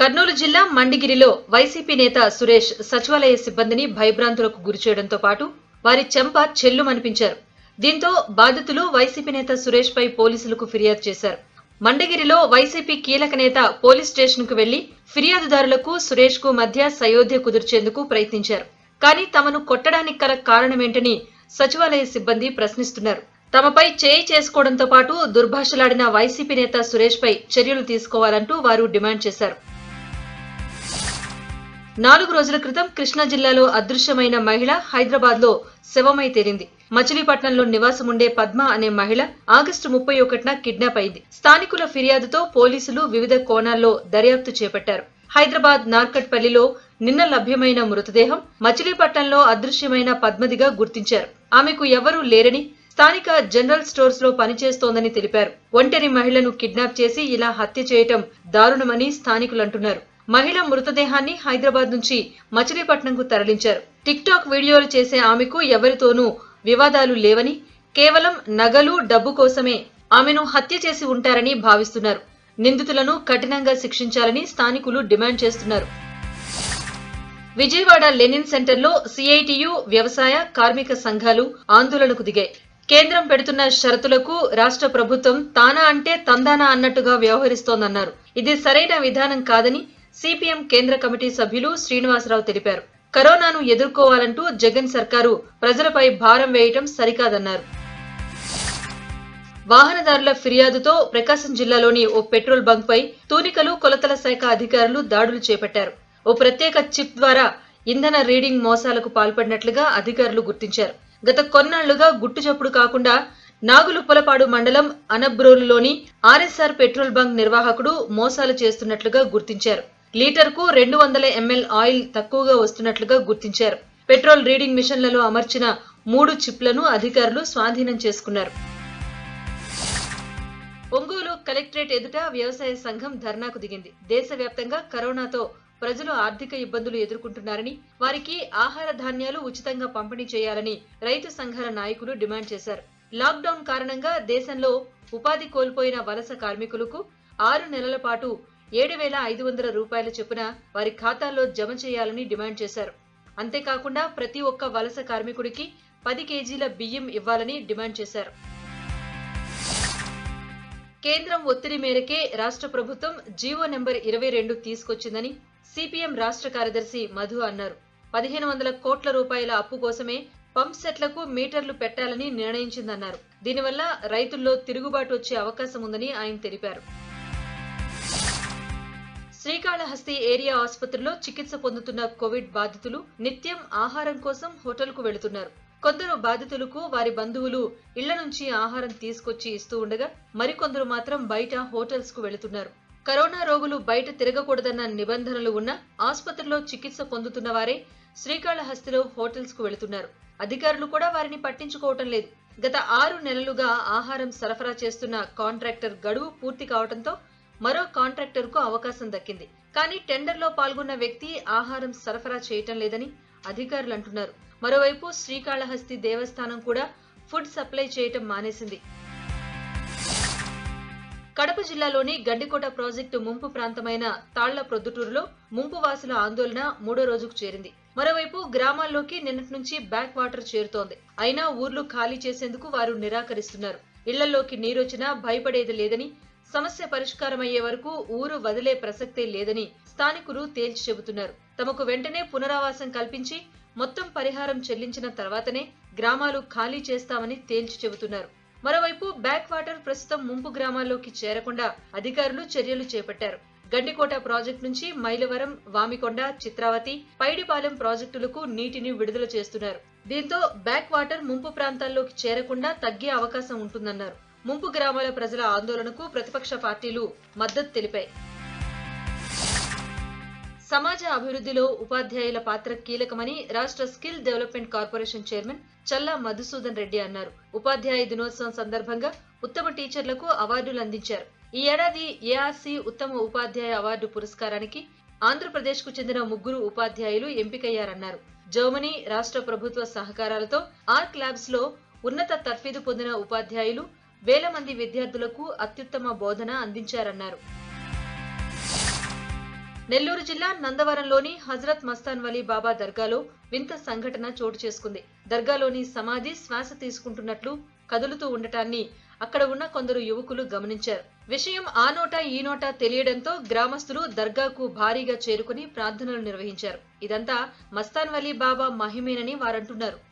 కర్నూలు జిల్లా మండిగిరిలో వైసీపీ నేత సురేష్ సచివాలయ సిబ్బందిని భయభ్రాంతులకు గురిచేయడంతో పాటు వారి చెంప చెల్లుమనిపించారు దీంతో బాధితులు వైసీపీ నేత సురేష్ పై పోలీసులకు ఫిర్యాదు చేశారు మండగిరిలో వైసీపీ కీలక నేత పోలీస్ స్టేషన్ కు వెళ్లి ఫిర్యాదుదారులకు సురేష్ కు మధ్య సయోధ్య కుదిర్చేందుకు ప్రయత్నించారు కానీ తమను కొట్టడానికి గల కారణమేంటని సచివాలయ సిబ్బంది ప్రశ్నిస్తున్నారు తమపై చేయి చేసుకోవడంతో పాటు దుర్భాషలాడిన వైసీపీ నేత సురేష్ పై చర్యలు తీసుకోవాలంటూ వారు డిమాండ్ చేశారు నాలుగు రోజుల క్రితం కృష్ణా జిల్లాలో అదృశ్యమైన మహిళ హైదరాబాద్ లో శవమై తేలింది మచిలీపట్నంలో నివాసం ఉండే పద్మ అనే మహిళ ఆగస్టు ముప్పై ఒకటిన కిడ్నాప్ అయింది స్థానికుల ఫిర్యాదుతో పోలీసులు వివిధ కోణాల్లో దర్యాప్తు చేపట్టారు హైదరాబాద్ నార్కట్పల్లిలో నిన్న లభ్యమైన మృతదేహం మచిలీపట్నంలో అదృశ్యమైన పద్మదిగా గుర్తించారు ఆమెకు ఎవరూ లేరని స్థానిక జనరల్ స్టోర్స్ లో పనిచేస్తోందని తెలిపారు ఒంటరి మహిళను కిడ్నాప్ చేసి ఇలా హత్య చేయటం దారుణమని స్థానికులు అంటున్నారు మహిళ మృతదేహాన్ని హైదరాబాద్ నుంచి మచిలీపట్నంకు తరలించారు టిక్ టాక్ వీడియోలు చేసే ఆమెకు ఎవరితోనూ వివాదాలు లేవని కేవలం నగలు డబ్బు కోసమే ఆమెను హత్య చేసి ఉంటారని భావిస్తున్నారు నిందితులను కఠినంగా శిక్షించాలని స్థానికులు డిమాండ్ చేస్తున్నారు విజయవాడ లెనిన్ సెంటర్లో సిఐటియు వ్యవసాయ కార్మిక సంఘాలు ఆందోళనకు దిగాయి కేంద్రం పెడుతున్న షరతులకు రాష్ట్ర ప్రభుత్వం తానా అంటే తందానా అన్నట్టుగా వ్యవహరిస్తోందన్నారు ఇది సరైన విధానం కాదని సిపిఎం కేంద్ర కమిటీ సభ్యులు శ్రీనివాసరావు తెలిపారు కరోనాను ఎదుర్కోవాలంటూ జగన్ సర్కారు ప్రజలపై భారం వేయటం సరికాదన్నారు వాహనదారుల ఫిర్యాదుతో ప్రకాశం జిల్లాలోని ఓ పెట్రోల్ బంక్ పై తూనికలు కొలతల శాఖ అధికారులు దాడులు చేపట్టారు ఓ ప్రత్యేక చిప్ ద్వారా ఇంధన రీడింగ్ మోసాలకు పాల్పడినట్లుగా అధికారులు గుర్తించారు గత కొన్నాళ్లుగా గుట్టుచప్పుడు కాకుండా నాగులుప్పలపాడు మండలం అనబ్రోలులోని ఆర్ఎస్ఆర్ పెట్రోల్ బంక్ నిర్వాహకుడు మోసాలు చేస్తున్నట్లుగా గుర్తించారు లీటర్కు రెండు వందల ఎంఎల్ ఆయిల్ తక్కువగా వస్తున్నట్లుగా గుర్తించారు పెట్రోల్ రీడింగ్ మిషన్లలో అమర్చిన మూడు చిప్లను అధికారులు స్వాధీనం చేసుకున్నారు ఒంగోలు కలెక్టరేట్ ఎదుట వ్యవసాయ సంఘం ధర్నాకు దిగింది దేశవ్యాప్తంగా కరోనాతో ప్రజలు ఆర్థిక ఇబ్బందులు ఎదుర్కొంటున్నారని వారికి ఆహార ధాన్యాలు ఉచితంగా పంపిణీ చేయాలని రైతు సంఘాల నాయకులు డిమాండ్ చేశారు లాక్డౌన్ కారణంగా దేశంలో ఉపాధి కోల్పోయిన వలస కార్మికులకు ఆరు నెలల పాటు ఏడు వేల ఐదు వందల రూపాయల చొప్పున వారి ఖాతాల్లో జమ చేయాలని డిమాండ్ చేశారు అంతేకాకుండా ప్రతి ఒక్క వలస కార్మికుడికి పది కేజీల బియ్యం ఇవ్వాలని డిమాండ్ చేశారు కేంద్రం ఒత్తిడి మేరకే రాష్ట్ర ప్రభుత్వం జీవో నెంబర్ ఇరవై రెండు తీసుకొచ్చిందని సిపిఎం రాష్ట్ర కార్యదర్శి మధు అన్నారు పదిహేను వందల కోట్ల రూపాయల అప్పు కోసమే పంప్ సెట్లకు మీటర్లు పెట్టాలని నిర్ణయించిందన్నారు దీనివల్ల రైతుల్లో తిరుగుబాటు వచ్చే అవకాశం ఉందని ఆయన తెలిపారు శ్రీకాళహస్తి ఏరియా ఆసుపత్రిలో చికిత్స పొందుతున్న కోవిడ్ బాధితులు నిత్యం ఆహారం కోసం హోటల్కు వెళుతున్నారు కొందరు బాధితులకు వారి బంధువులు ఇళ్ల నుంచి ఆహారం తీసుకొచ్చి ఇస్తూ ఉండగా మరికొందరు మాత్రం బయట హోటల్స్ కు వెళుతున్నారు కరోనా రోగులు బయట తిరగకూడదన్న నిబంధనలు ఉన్న ఆసుపత్రిలో చికిత్స పొందుతున్న వారే శ్రీకాళహస్తిలో హోటల్స్ కు వెళుతున్నారు అధికారులు కూడా వారిని పట్టించుకోవటం లేదు గత ఆరు నెలలుగా ఆహారం సరఫరా చేస్తున్న కాంట్రాక్టర్ గడువు పూర్తి కావడంతో మరో కాంట్రాక్టర్ కు అవకాశం దక్కింది కానీ టెండర్లో పాల్గొన్న వ్యక్తి ఆహారం సరఫరా చేయటం లేదని అధికారులు అంటున్నారు మరోవైపు శ్రీకాళహస్తి దేవస్థానం కూడా ఫుడ్ సప్లై చేయటం మానేసింది కడప జిల్లాలోని గండికోట ప్రాజెక్టు ముంపు ప్రాంతమైన తాళ్ల ప్రొద్దుటూరులో ముంపు వాసుల ఆందోళన మూడో రోజుకు చేరింది మరోవైపు గ్రామాల్లోకి నిన్నటి నుంచి బ్యాక్ వాటర్ చేరుతోంది అయినా ఊర్లు ఖాళీ చేసేందుకు వారు నిరాకరిస్తున్నారు ఇళ్లలోకి నీరొచ్చినా భయపడేది లేదని సమస్య పరిష్కారమయ్యే వరకు ఊరు వదిలే ప్రసక్తే లేదని స్థానికులు తేల్చి చెబుతున్నారు తమకు వెంటనే పునరావాసం కల్పించి మొత్తం పరిహారం చెల్లించిన తర్వాతనే గ్రామాలు ఖాళీ చేస్తామని తేల్చి చెబుతున్నారు మరోవైపు బ్యాక్ వాటర్ ప్రస్తుతం ముంపు గ్రామాల్లోకి చేరకుండా అధికారులు చర్యలు చేపట్టారు గండికోట ప్రాజెక్టు నుంచి మైలవరం వామికొండ చిత్రావతి పైడిపాలెం ప్రాజెక్టులకు నీటిని విడుదల చేస్తున్నారు దీంతో బ్యాక్ వాటర్ ముంపు ప్రాంతాల్లోకి చేరకుండా తగ్గే అవకాశం ఉంటుందన్నారు ముంపు గ్రామాల ప్రజల ఆందోళనకు ప్రతిపక్ష పార్టీలు మద్దతు తెలిపాయి సమాజ అభివృద్ధిలో ఉపాధ్యాయుల పాత్ర కీలకమని రాష్ట్ర skill development corporation chairman Challa Madhusudan Reddy అన్నారు ఉపాధ్యాయ దినోత్సవం సందర్భంగా ఉత్తమ టీచర్లకు అవార్డులు అందించారు ఈ ఏడాది ఏఆర్సీ ఉత్తమ ఉపాధ్యాయ అవార్డు పురస్కారానికి ఆంధ్రప్రదేశ్ కు చెందిన ముగ్గురు ఉపాధ్యాయులు ఎంపికయ్యారన్నారు జర్మనీ రాష్ట్ర ప్రభుత్వ సహకారాలతో ఆర్క్ ల్యాబ్స్ లో ఉన్నత తర్ఫీదు పొందిన ఉపాధ్యాయులు వేల మంది విద్యార్థులకు అత్యుత్తమ బోధన అందించారన్నారు నెల్లూరు జిల్లా నందవరంలోని హజరత్ మస్తాన్ వలీ బాబా దర్గాలో వింత సంఘటన చోటు చేసుకుంది దర్గాలోని సమాధి శ్వాస తీసుకుంటున్నట్లు కదులుతూ ఉండటాన్ని అక్కడ ఉన్న కొందరు యువకులు గమనించారు విషయం ఆ నోట ఈ నోట తెలియడంతో గ్రామస్తులు దర్గాకు భారీగా చేరుకుని ప్రార్థనలు నిర్వహించారు ఇదంతా మస్తాన్ వలీ బాబా మహిమేనని వారంటున్నారు